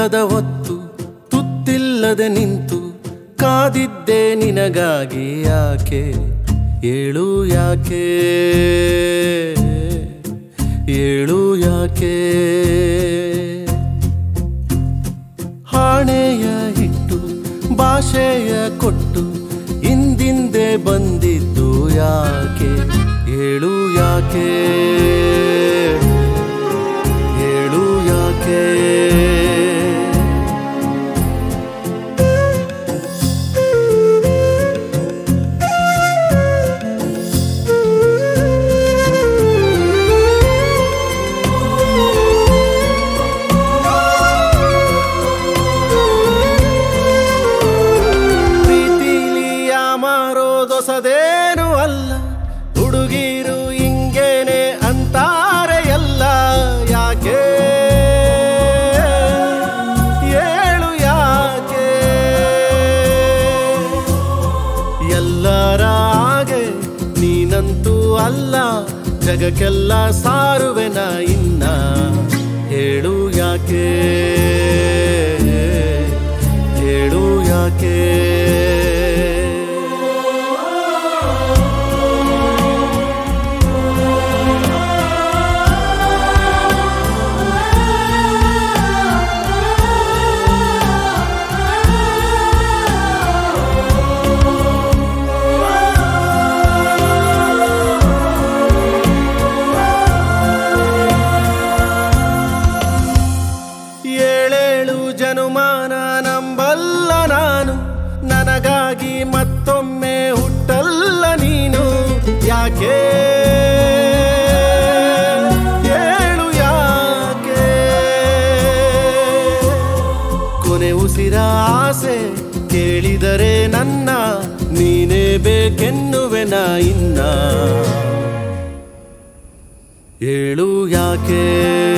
ಊಟದ ಹೊತ್ತು ತುತ್ತಿಲ್ಲದೆ ನಿಂತು ಕಾದಿದ್ದೆ ನಿನಗಾಗಿ ಯಾಕೆ ಏಳು ಯಾಕೆ ಏಳು ಯಾಕೆ ಹಾಣೆಯ ಹಿಟ್ಟು ಭಾಷೆಯ ಕೊಟ್ಟು ಹಿಂದಿಂದೆ ಬಂದಿದ್ದು ಯಾಕೆ ಏಳು ಯಾಕೆ ಏಳು ಯಾಕೆ ಪ್ರೀತಿಲಿ ಮಾರೋದೊಸದೇನು ಅಲ್ಲ ಹುಡುಗಿರು ಹಿಂಗೇನೆ ಅಂತಾರೆ ಎಲ್ಲ ಯಾಕೆ ಏಳು ಯಾಕೆ ಎಲ್ಲರ ಹಾಗೆ ನೀನಂತೂ ಅಲ್ಲ ಜಗಕ್ಕೆಲ್ಲ ಸಾರುವೆನ ಇನ್ನ ಹೇಳು ಯಾಕೆ ಹೇಳು ಯಾಕೆ ಏಳೇಳು ಜನುಮಾನ ನಂಬಲ್ಲ ನಾನು ನನಗಾಗಿ ಮತ್ತೊಮ್ಮೆ ಹುಟ್ಟಲ್ಲ ನೀನು ಯಾಕೆ ಏಳು ಯಾಕೆ ಕೊನೆ ಉಸಿರ ಆಸೆ ಕೇಳಿದರೆ ನನ್ನ ನೀನೇ ಬೇಕೆನ್ನುವೆನ ಇನ್ನ ಏಳು ಯಾಕೆ